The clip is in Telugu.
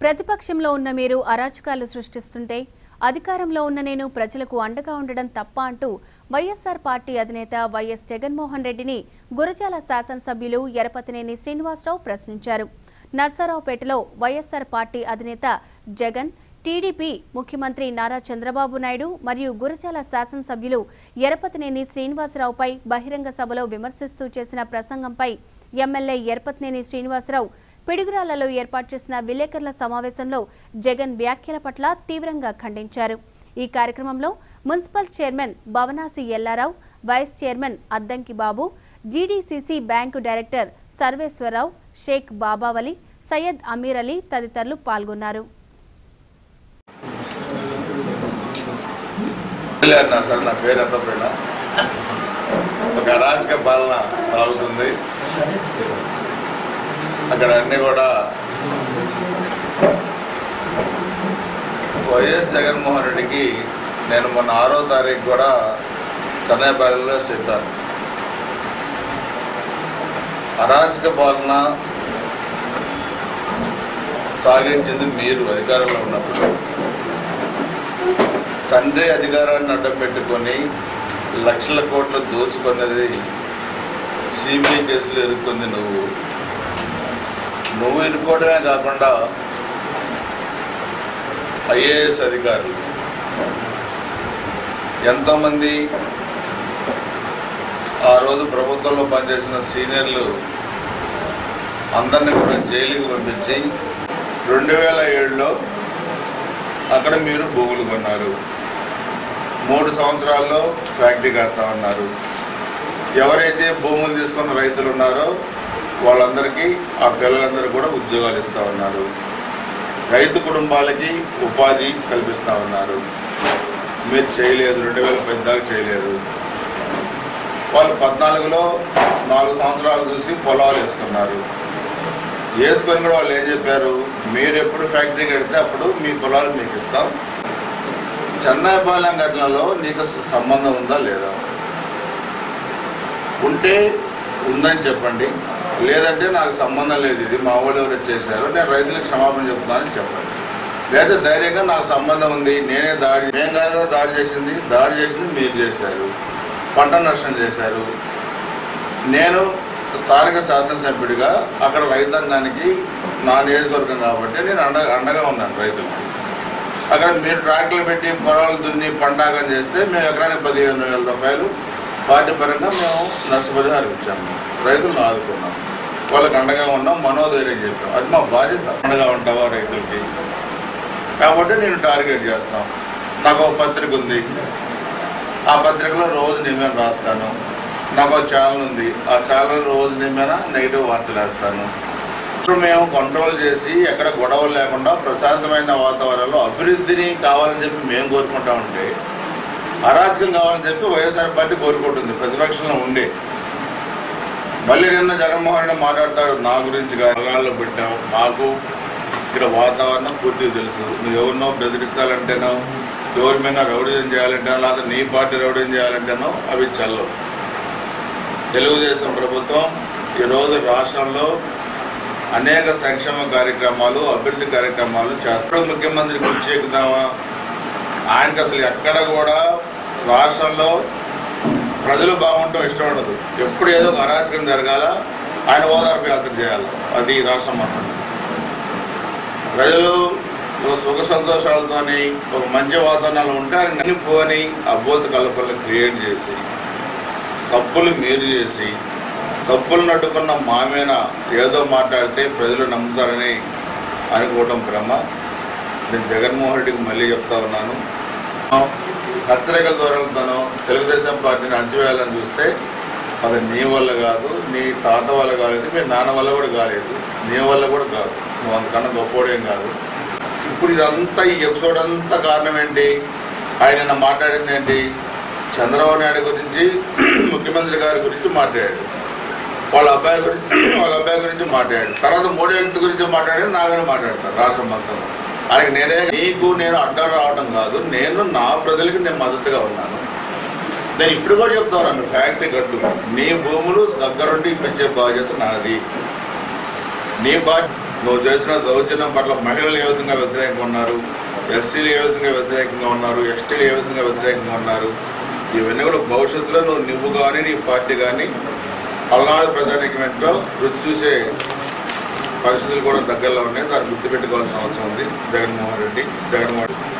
ప్రతిపక్షంలో ఉన్న మీరు అరాచకాలు సృష్టిస్తుంటే అధికారంలో ఉన్న నేను ప్రజలకు అండగా ఉండడం తప్ప అంటూ వైఎస్ఆర్ పార్టీ అధినేత వైఎస్ జగన్మోహన్ రెడ్డిని గురజాల శాసనసభ్యులు ఎరపతినేని శ్రీనివాసరావు ప్రశ్నించారు నర్సరావుపేటలో వైఎస్ఆర్ పార్టీ అధినేత జగన్ టీడీపీ ముఖ్యమంత్రి నారా చంద్రబాబు నాయుడు మరియు గురజాల శాసనసభ్యులు ఎరపతినేని శ్రీనివాసరావుపై బహిరంగ సభలో విమర్శిస్తూ చేసిన ప్రసంగంపై ఎమ్మెల్యే ఎరపతినేని శ్రీనివాసరావు పిడుగురాళ్లలో ఏర్పాటు చేసిన విలేకరుల సమావేశంలో జగన్ వ్యాఖ్యల పట్ల తీవ్రంగా ఖండించారు ఈ కార్యక్రమంలో municipal chairman Bhavanasi Yellarao vice chairman Addanki Babu GDCC bank director Sarveswararao Shaik Babavali Syed Amir Ali తదితరులు పాల్గొన్నారు అన్నారు సార్ నా పేరు ఎంత పోయినా ఒక అరాచక పాలన సాగుతుంది అక్కడ అన్ని కూడా వైఎస్ జగన్మోహన్ రెడ్డికి నేను మొన్న ఆరో తారీఖు కూడా చెన్నైపల్లిలో చెప్పాను అరాచక పాలన సాగించింది మీరు అధికారంలో ఉన్నప్పుడు తండ్రి అధికారాన్ని అడ్డం పెట్టుకొని లక్షల కోట్లు దోచుకున్నది సిబిఐ కేసులు ఇరుక్కుంది నువ్వు నువ్వు ఇరుక్కోవడమే కాకుండా ఐఏఎస్ అధికారులు ఎంతోమంది ఆ రోజు ప్రభుత్వంలో పనిచేసిన సీనియర్లు అందరినీ కూడా జైలుకి పంపించి రెండు వేల ఏడులో అక్కడ మీరు భూములు కొన్నారు మూడు సంవత్సరాల్లో ఫ్యాక్టరీ కడతా ఉన్నారు ఎవరైతే భూములు తీసుకున్న రైతులు ఉన్నారో వాళ్ళందరికీ ఆ పిల్లలందరూ కూడా ఉద్యోగాలు ఇస్తా ఉన్నారు రైతు కుటుంబాలకి ఉపాధి కల్పిస్తా ఉన్నారు మీరు చేయలేదు రెండు వేల పద్నాలుగు చేయలేదు వాళ్ళు పద్నాలుగులో నాలుగు సంవత్సరాలు చూసి పొలాలు వేసుకున్నారు వేసుకొని కూడా వాళ్ళు ఏం చెప్పారు మీరు ఎప్పుడు ఫ్యాక్టరీ కడితే అప్పుడు మీ పొలాలు మీకు ఇస్తాం చెన్నైపాలెం ఘటనలో నీకు అసలు సంబంధం ఉందా లేదా ఉంటే ఉందని చెప్పండి లేదంటే నాకు సంబంధం లేదు ఇది మా వాళ్ళు ఎవరు చేశారు నేను రైతులకు క్షమాపణ చెప్తానని చెప్పండి లేదా ధైర్యంగా నాకు సంబంధం ఉంది నేనే దాడి నేను కాదు కదా దాడి చేసింది దాడి చేసింది మీరు చేశారు పంట నష్టం చేశారు నేను స్థానిక శాసనసభ్యుడిగా అక్కడ రైతాంగానికి నా నియోజకవర్గం కాబట్టి నేను అండ అండగా ఉన్నాను రైతులకు అక్కడ మీరు ట్రాక్టర్లు పెట్టి పొలాలు దున్ని పంటాగం చేస్తే మేము ఎకరానికి పదిహేను వేల రూపాయలు పార్టీ పరంగా మేము నష్టపరిహారం ఇచ్చాము రైతులను ఆదుకున్నాం వాళ్ళకి అండగా ఉన్నాం మనోధైర్యం చెప్పాం అది మా బాధ్యత అండగా ఉంటావా రైతులకి కాబట్టి నేను టార్గెట్ చేస్తాం నాకు ఒక పత్రిక ఉంది ఆ పత్రికలో రోజు నేను రాస్తాను నాకు ఒక ఛానల్ ఉంది ఆ ఛానల్ రోజు నేను నెగిటివ్ వార్తలు వేస్తాను ఇప్పుడు మేము కంట్రోల్ చేసి ఎక్కడ గొడవలు లేకుండా ప్రశాంతమైన వాతావరణంలో అభివృద్ధిని కావాలని చెప్పి మేము కోరుకుంటా ఉంటే అరాచకం కావాలని చెప్పి వైఎస్ఆర్ పార్టీ కోరుకుంటుంది ప్రతిపక్షంలో ఉండే మళ్ళీ నిన్న జగన్మోహన్ రెడ్డి మాట్లాడతాడు నా గురించి గాల్లో పెట్టావు మాకు ఇక్కడ వాతావరణం పూర్తిగా తెలుసు నువ్వు ఎవరినో బెదిరించాలంటేనో ఎవరి మీద రౌడీజం చేయాలంటేనో లేదా నీ పార్టీ రౌడీజం చేయాలంటేనో అవి చల్లవు తెలుగుదేశం ప్రభుత్వం ఈరోజు రాష్ట్రంలో అనేక సంక్షేమ కార్యక్రమాలు అభివృద్ధి కార్యక్రమాలు చేస్తాడు ముఖ్యమంత్రి కుర్చీ ఎక్కుదామా ఆయనకి అసలు ఎక్కడ కూడా రాష్ట్రంలో ప్రజలు బాగుంటాం ఇష్టం ఉండదు ఎప్పుడు ఏదో ఒక అరాచకం జరగాల ఆయన ఓదార్పు యాత్ర చేయాలి అది ఈ రాష్ట్రం మొత్తం ప్రజలు ఒక సుఖ సంతోషాలతోని ఒక మంచి వాతావరణంలో ఉంటే ఆయన నన్నిపోని అబ్బోత కలపలు క్రియేట్ చేసి తప్పులు మీరు చేసి తప్పులు నడ్డుకున్న మా మీద ఏదో మాట్లాడితే ప్రజలు నమ్ముతారని అనుకోవటం భ్రమ నేను జగన్మోహన్ రెడ్డికి మళ్ళీ చెప్తా ఉన్నాను కచ్చరికల దూరాలతోనో తెలుగుదేశం పార్టీని అణచివేయాలని చూస్తే అది నీ వల్ల కాదు నీ తాత వల్ల కాలేదు మీ నాన్న వల్ల కూడా కాలేదు నీ వల్ల కూడా కాదు నువ్వు అంతకన్నా గొప్పోడేం కాదు ఇప్పుడు ఇదంతా ఈ ఎపిసోడ్ అంతా కారణం ఏంటి ఆయన నిన్న మాట్లాడింది ఏంటి చంద్రబాబు నాయుడు గురించి ముఖ్యమంత్రి గారి గురించి మాట్లాడాడు వాళ్ళ అబ్బాయి గురించి వాళ్ళ అబ్బాయి గురించి మాట్లాడాడు తర్వాత మూడో వ్యక్తి గురించి మాట్లాడేది నా మీద మాట్లాడతారు రాష్ట్రం మొత్తం ఆయనకి నేనే నీకు నేను అడ్డం రావడం కాదు నేను నా ప్రజలకి నేను మద్దతుగా ఉన్నాను నేను ఇప్పుడు కూడా చెప్తా ఉన్నాను ఫ్యాక్టరీ కట్టు నీ భూములు దగ్గరుండి ఇప్పించే బాధ్యత నాది నీ బా నువ్వు చేసిన దౌర్జన్యం పట్ల మహిళలు ఏ విధంగా వ్యతిరేకంగా ఉన్నారు ఎస్సీలు ఏ విధంగా వ్యతిరేకంగా ఉన్నారు ఎస్టీలు ఏ విధంగా వ్యతిరేకంగా ఉన్నారు ఇవన్నీ కూడా భవిష్యత్తులో నువ్వు నువ్వు కానీ నీ పార్టీ కానీ పల్నాడు ప్రజానికమెంట్లో రుచి చూసే పరిస్థితులు కూడా దగ్గరలో ఉన్నాయి దాన్ని గుర్తుపెట్టుకోవాల్సిన అవసరం ఉంది జగన్మోహన్ రెడ్డి జగన్మోహన్ రెడ్డి